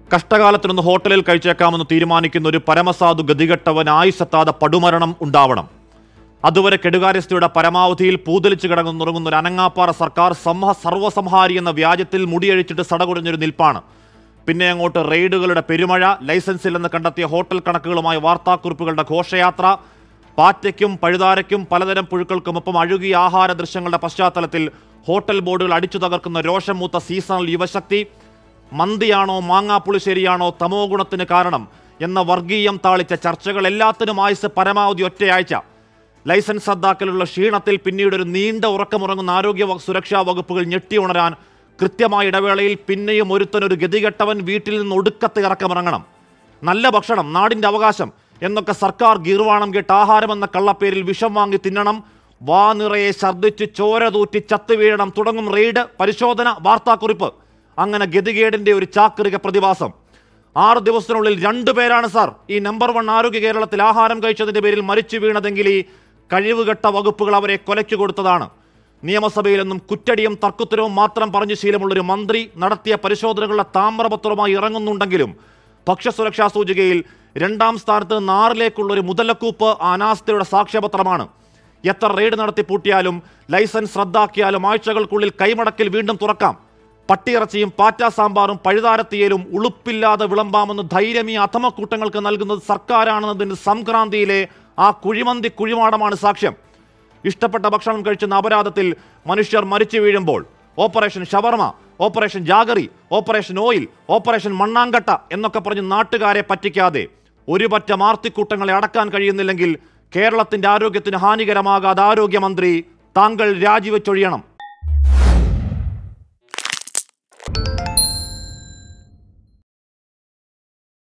കഷ്ടകാലത്തിനൊന്ന് ഹോട്ടലിൽ കഴിച്ചേക്കാമെന്ന് തീരുമാനിക്കുന്ന ഒരു പരമസാധു ഗതികെട്ടവൻ ആയുസെത്താതെ പടുമരണം ഉണ്ടാവണം അതുവരെ കെടുകാര്യസ്ഥയുടെ പരമാവധിയിൽ പൂതലിച്ച് കിടന്നുറങ്ങുന്ന ഒരു അനങ്ങാപ്പാറ സർക്കാർ സമൂഹ സർവ്വസംഹാരി എന്ന വ്യാജത്തിൽ മുടിയഴിച്ചിട്ട് സടകുടഞ്ഞൊരു നിൽപ്പാണ് പിന്നെ അങ്ങോട്ട് റെയ്ഡുകളുടെ പെരുമഴ ലൈസൻസിൽ നിന്ന് കണ്ടെത്തിയ ഹോട്ടൽ കണക്കുകളുമായി വാർത്താക്കുറിപ്പുകളുടെ ഘോഷയാത്ര പാറ്റയ്ക്കും പഴുതാരയ്ക്കും പലതരം പുഴുക്കൾക്കുമൊപ്പം അഴുകിയ ആഹാര ദൃശ്യങ്ങളുടെ പശ്ചാത്തലത്തിൽ ഹോട്ടൽ ബോർഡുകൾ അടിച്ചു തകർക്കുന്ന രോഷം മൂത്ത സീസണൽ യുവശക്തി മന്തിയാണോ മാങ്ങാപ്പുളിശ്ശേരിയാണോ തമോ ഗുണത്തിന് കാരണം എന്ന വർഗീയം താളിച്ച ചർച്ചകൾ എല്ലാത്തിനും ആയുസ് പരമാവധി ഒറ്റയാഴ്ച ലൈസൻസ് റദ്ദാക്കലുള്ള ക്ഷീണത്തിൽ പിന്നീട് ഒരു നീണ്ട ഉറക്കമുറങ്ങുന്ന ആരോഗ്യ വ- സുരക്ഷാ വകുപ്പുകൾ ഞെട്ടിയുണരാൻ കൃത്യമായ ഇടവേളയിൽ പിന്നെയും ഒരുത്തനൊരു ഗതികെട്ടവൻ വീട്ടിൽ നിന്ന് ഒടുക്കത്ത് ഇറക്കമിറങ്ങണം നല്ല ഭക്ഷണം നാടിന്റെ അവകാശം എന്നൊക്കെ സർക്കാർ ഗീർവാണം കേട്ട് ആഹാരമെന്ന കള്ളപ്പേരിൽ വിഷം വാങ്ങി തിന്നണം വാ നിറയെ ഛർദ്ദിച്ച് ചോര തൂറ്റി ചത്തു വീഴണം തുടങ്ങും റെയ്ഡ് പരിശോധന വാർത്താക്കുറിപ്പ് അങ്ങനെ ഗതികേടിന്റെ ഒരു ചാക്രിക പ്രതിഭാസം ആറ് ദിവസത്തിനുള്ളിൽ രണ്ടുപേരാണ് സാർ ഈ നമ്പർ വൺ ആരോഗ്യ കേരളത്തിൽ ആഹാരം കഴിച്ചതിന്റെ പേരിൽ മരിച്ചു വീണതെങ്കിൽ ഈ കഴിവുകെട്ട വകുപ്പുകൾ അവരെ കൊലയ്ക്ക് കൊടുത്തതാണ് നിയമസഭയിലെന്നും കുറ്റടിയും തർക്കുത്തരവും മാത്രം പറഞ്ഞു ശീലമുള്ളൊരു മന്ത്രി നടത്തിയ പരിശോധനകളുടെ താമ്രപത്രവുമായി ഇറങ്ങുന്നുണ്ടെങ്കിലും ഭക്ഷ്യസുരക്ഷാ സൂചികയിൽ രണ്ടാം സ്ഥാനത്ത് നിന്ന് ആറിലേക്കുള്ള ഒരു മുതലക്കൂപ്പ് അനാസ്ഥയുടെ സാക്ഷ്യപത്രമാണ് എത്ര റെയ്ഡ് നടത്തി പൂട്ടിയാലും ലൈസൻസ് റദ്ദാക്കിയാലും ആഴ്ചകൾക്കുള്ളിൽ കൈമടക്കിൽ വീണ്ടും തുറക്കാം പട്ടിയിറച്ചിയും പാറ്റ സാമ്പാറും പഴുതാരത്തിയലും ഉളുപ്പില്ലാതെ വിളമ്പാമെന്ന് ധൈര്യം ഈ അധമക്കൂട്ടങ്ങൾക്ക് നൽകുന്നത് സർക്കാരാണെന്നതിന്റെ സംക്രാന്തിയിലെ ആ കുഴിമന്തി കുഴിമാടമാണ് സാക്ഷ്യം ഇഷ്ടപ്പെട്ട ഭക്ഷണം കഴിച്ചെന്ന അപരാധത്തിൽ മനുഷ്യർ മരിച്ചു വീഴുമ്പോൾ operation shawarma operation jaggery operation oil operation മണ്ണാങ്കട്ട എന്നൊക്കെ പറഞ്ഞ് നാട്ടുകാരെ പറ്റിക്കാതെ ഒരു പറ്റ മാർത്തിക്കൂട്ടങ്ങളെ അടക്കാൻ കഴിയുന്നില്ലെങ്കിൽ കേരളത്തിന്റെ ആരോഗ്യത്തിന് ഹാനികരമാകാതെ ആരോഗ്യമന്ത്രി താങ്കൾ രാജിവെച്ചൊഴിയണം